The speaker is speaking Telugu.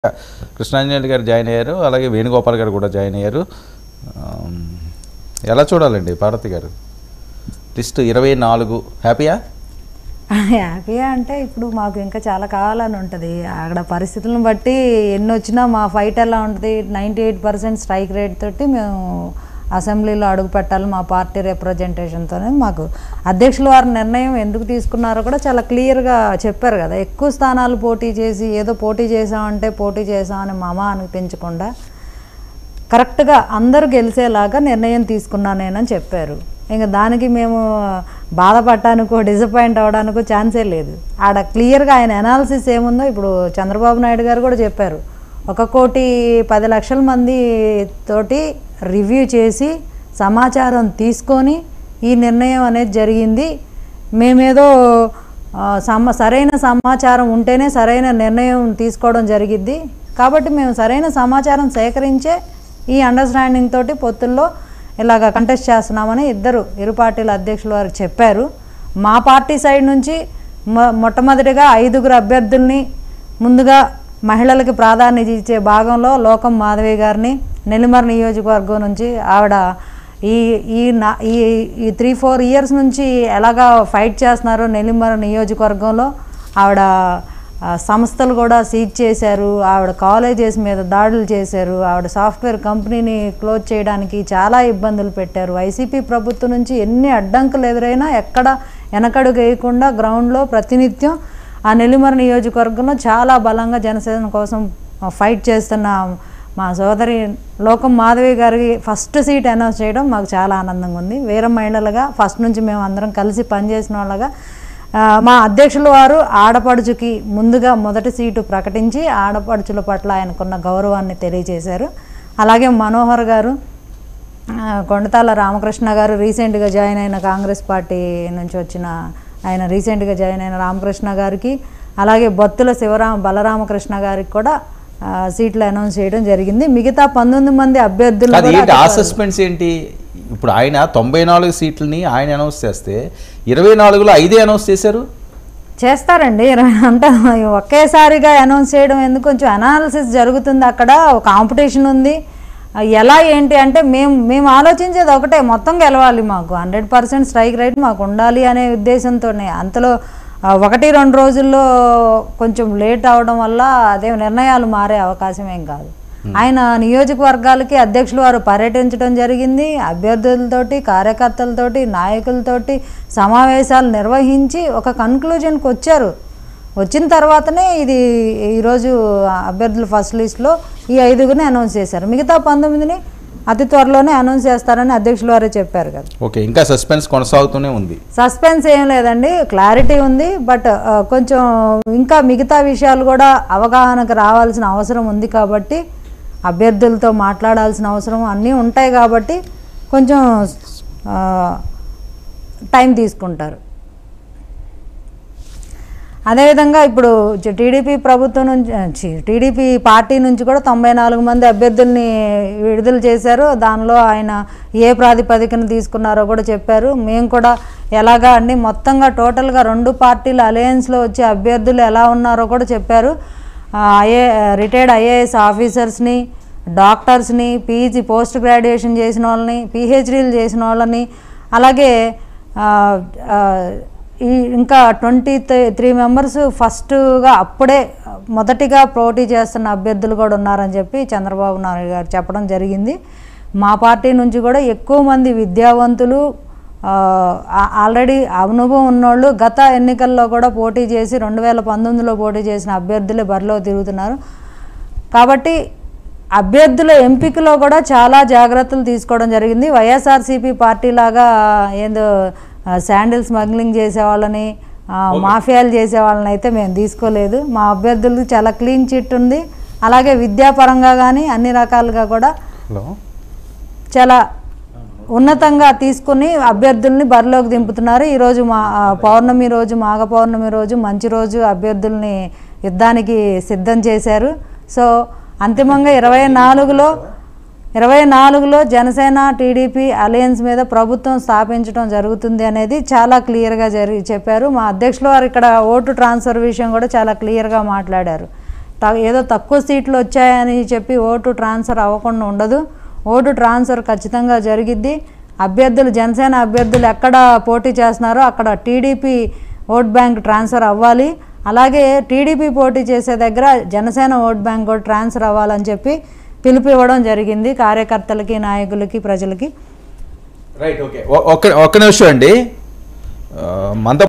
కృష్ణాంజలి గారు జాయిన్ అయ్యారు అలాగే వేణుగోపాల్ గారు కూడా జాయిన్ అయ్యారు ఆమ్, ఎలా చూడాలండి పార్వతి గారు లిస్ట్ ఇరవై నాలుగు హ్యాపీయా హ్యాపీగా అంటే ఇప్పుడు మాకు ఇంకా చాలా కావాలని ఉంటుంది అక్కడ పరిస్థితులను బట్టి ఎన్ని వచ్చినా మా ఫైట్ ఎలా ఉంటుంది ninety eight percent strike rate తోటి మేము అసెంబ్లీలో అడుగు పెట్టాలి మా పార్టీ రిప్రజెంటేషన్తోనే మాకు అధ్యక్షుల వారి నిర్ణయం ఎందుకు తీసుకున్నారో కూడా చాలా క్లియర్గా చెప్పారు కదా ఎక్కువ స్థానాలు పోటీ చేసి ఏదో పోటీ చేసామంటే పోటీ చేసామని మమ అనిపించకుండా కరెక్ట్గా అందరూ గెలిచేలాగా నిర్ణయం తీసుకున్నా నేనని చెప్పారు ఇంకా దానికి మేము బాధపడటానికో డిసప్పాయింట్ అవ్వడానికో ఛాన్సే లేదు ఆడ క్లియర్గా ఆయన అనాలిసిస్ ఏముందో ఇప్పుడు చంద్రబాబు నాయుడు గారు కూడా చెప్పారు ఒక కోటి పది లక్షల మంది తోటి రివ్యూ చేసి సమాచారం తీసుకొని ఈ నిర్ణయం అనేది జరిగింది మేమేదో ఆ, సమ సరైన సమాచారం ఉంటేనే సరైన నిర్ణయం తీసుకోవడం జరిగిద్ది కాబట్టి మేము సరైన సమాచారం సేకరించే ఈ అండర్స్టాండింగ్ తోటి పొత్తుల్లో ఇలాగ కంటెస్ట్ చేస్తున్నామని ఇద్దరు ఇరు పార్టీల అధ్యక్షులు వారు చెప్పారు మా పార్టీ సైడ్ నుంచి మొ మొట్టమొదటిగా ఐదుగురు అభ్యర్థుల్ని ముందుగా మహిళలకి ప్రాధాన్యత ఇచ్చే భాగంలో లోకం మాధవి గారిని నెల్లిమర్ నియోజకవర్గం నుంచి ఆవిడ ఈ ఈ నా ఈ ఈ త్రీ ఫోర్ ఇయర్స్ నుంచి ఎలాగా ఫైట్ చేస్తున్నారో నెల్లిమర నియోజకవర్గంలో ఆవిడ ఆ, సంస్థలు కూడా సీజ్ చేశారు ఆవిడ కాలేజెస్ మీద దాడులు చేశారు ఆవిడ సాఫ్ట్వేర్ కంపెనీని క్లోజ్ చేయడానికి చాలా ఇబ్బందులు పెట్టారు వైసీపీ ప్రభుత్వం నుంచి ఎన్ని అడ్డంకులు ఎదురైనా ఎక్కడ వెనకడుగు వేయకుండా గ్రౌండ్లో ప్రతినిత్యం ఆ నెల్లిమర నియోజకవర్గంలో చాలా బలంగా జనసేన కోసం ఫైట్ చేస్తున్న మా సోదరి లోకం మాధవి గారికి ఫస్ట్ సీట్ అనౌన్స్ చేయడం మాకు చాలా ఆనందంగా ఉంది వీర మహిళలుగా ఫస్ట్ నుంచి మేము అందరం కలిసి పనిచేసిన వాళ్ళగా ఆ, మా అధ్యక్షుల వారు ఆడపడుచుకి ముందుగా మొదటి సీటు ప్రకటించి ఆడపడుచుల పట్ల ఆయనకున్న గౌరవాన్ని తెలియజేశారు అలాగే మనోహర్ గారు ఆ, కొండతాల రామకృష్ణ గారు రీసెంట్గా జాయిన్ అయిన కాంగ్రెస్ పార్టీ నుంచి వచ్చిన ఆయన రీసెంట్గా జాయిన్ అయిన రామకృష్ణ గారికి అలాగే బొత్తుల శివరామ బలరామకృష్ణ గారికి కూడా ఆ, సీట్లు అనౌన్స్ చేయడం జరిగింది మిగతా పంతొమ్మిది మంది అభ్యర్థులు అది కూడా ఏంటి ఆ సస్పెన్స్ ఏంటి ఇప్పుడు ఆయన తొంభై నాలుగు సీట్లని ఆయన అనౌన్స్ చేస్తే ఇరవై నాలుగులో ఐదే అనౌన్స్ చేశారు చేస్తారండి ఇరవై అంటే ఒకేసారిగా అనౌన్స్ చేయడం ఎందుకు కొంచెం అనాలిసిస్ జరుగుతుంది అక్కడ కాంపిటీషన్ ఉంది ఎలా ఏంటి అంటే మేము మేము ఆలోచించేది ఒకటే మొత్తం గెలవాలి మాకు హండ్రెడ్ పర్సెంట్ స్ట్రైక్ రేట్ మాకు ఉండాలి అనే ఉద్దేశంతోనే అంతలో ఆ, ఒకటి రెండు రోజుల్లో కొంచెం లేట్ అవడం వల్ల అదే నిర్ణయాలు మారే అవకాశం ఏం కాదు ఆయన నియోజకవర్గాలకి అధ్యక్షులు వారు పర్యటించడం జరిగింది అభ్యర్థులతోటి కార్యకర్తలతోటి నాయకులతోటి సమావేశాలు నిర్వహించి ఒక కన్క్లూజన్కి వచ్చారు వచ్చిన తర్వాతనే ఇది ఈరోజు అభ్యర్థుల ఫస్ట్ లిస్ట్లో ఈ ఐదుగురిని అనౌన్స్ చేశారు మిగతా పంతొమ్మిదిని అతి త్వరలోనే అనౌన్స్ చేస్తారని అధ్యక్షులు వారే చెప్పారు కదా ఓకే ఇంకా సస్పెన్స్ కొనసాగుతూనే ఉంది సస్పెన్స్ ఏం లేదండి క్లారిటీ ఉంది బట్ ఆ, కొంచెం ఇంకా మిగతా విషయాలు కూడా అవగాహనకు రావాల్సిన అవసరం ఉంది కాబట్టి అభ్యర్థులతో మాట్లాడాల్సిన అవసరం అన్నీ ఉంటాయి కాబట్టి కొంచెం ఆ, టైం తీసుకుంటారు అదేవిధంగా ఇప్పుడు జ- టీడీపీ ప్రభుత్వం నుంచి ఛీ, టీడీపీ పార్టీ నుంచి కూడా తొంభై నాలుగు మంది అభ్యర్థుల్ని విడుదల చేశారు దానిలో ఆయన ఏ ప్రాతిపదికన తీసుకున్నారో కూడా చెప్పారు మేము కూడా ఎలాగా అండి మొత్తంగా టోటల్గా రెండు పార్టీల అలయన్స్లో వచ్చే అభ్యర్థులు ఎలా ఉన్నారో కూడా చెప్పారు ఆ, ఐఏ రిటైర్డ్ ఐఏఎస్ ఆఫీసర్స్ని డాక్టర్స్ని పీజీ పోస్ట్ గ్రాడ్యుయేషన్ చేసిన వాళ్ళని పిహెచ్డీలు చేసిన వాళ్ళని అలాగే ఆ, ఆ, ఈ ఇంకా ట్వంటీ త్రీ మెంబర్స్ ఫస్ట్గా అప్పుడే మొదటిగా పోటీ చేస్తున్న అభ్యర్థులు కూడా ఉన్నారని చెప్పి చంద్రబాబు నాయుడు గారు చెప్పడం జరిగింది మా పార్టీ నుంచి కూడా ఎక్కువ మంది విద్యావంతులు ఆ, ఆ- ఆల్రెడీ అనుభవం ఉన్నోళ్ళు గత ఎన్నికల్లో కూడా పోటీ చేసి రెండు వేల పంతొమ్మిదిలో పోటీ చేసిన అభ్యర్థులే బరిలో తిరుగుతున్నారు కాబట్టి అభ్యర్థుల ఎంపికలో కూడా చాలా జాగ్రత్తలు తీసుకోవడం జరిగింది వైఎస్ఆర్సీపీ పార్టీ లాగా ఏందో ఆ, శాండిల్ స్మగ్లింగ్ చేసే వాళ్ళని ఆ, మాఫియాలు చేసే వాళ్ళని అయితే మేము తీసుకోలేదు మా అభ్యర్థులకు చాలా క్లీన్ చిట్ ఉంది అలాగే విద్యాపరంగా కానీ అన్ని రకాలుగా కూడా హలో చాలా ఉన్నతంగా తీసుకుని అభ్యర్థుల్ని బరిలోకి దింపుతున్నారు ఈరోజు మా ఆ, పౌర్ణమి రోజు మాఘ పౌర్ణమి రోజు మంచి రోజు అభ్యర్థుల్ని యుద్ధానికి సిద్ధం చేశారు సో అంతిమంగా ఇరవై నాలుగులో ఇరవై నాలుగులో జనసేన టీడీపీ అలయన్స్ మీద ప్రభుత్వం స్థాపించడం జరుగుతుంది అనేది చాలా క్లియర్గా జరి చెప్పారు మా అధ్యక్షులు వారు ఇక్కడ ఓటు ట్రాన్స్ఫర్ విషయం కూడా చాలా క్లియర్గా మాట్లాడారు త- ఏదో తక్కువ సీట్లు వచ్చాయని చెప్పి ఓటు ట్రాన్స్ఫర్ అవ్వకుండా ఉండదు ఓటు ట్రాన్స్ఫర్ ఖచ్చితంగా జరిగిద్ది అభ్యర్థులు జనసేన అభ్యర్థులు ఎక్కడ పోటీ చేస్తున్నారో అక్కడ టీడీపీ ఓట్ బ్యాంక్ ట్రాన్స్ఫర్ అవ్వాలి అలాగే టీడీపీ పోటీ చేసే దగ్గర జనసేన ఓట్ బ్యాంక్ కూడా ట్రాన్స్ఫర్ అవ్వాలని చెప్పి పిలుపు ఇవ్వడం జరిగింది కార్యకర్తలకి నాయకులకి ప్రజలకి రైట్ ఓకే ఒక్క ఒక్క నిమిషం అండి ఆ, మంద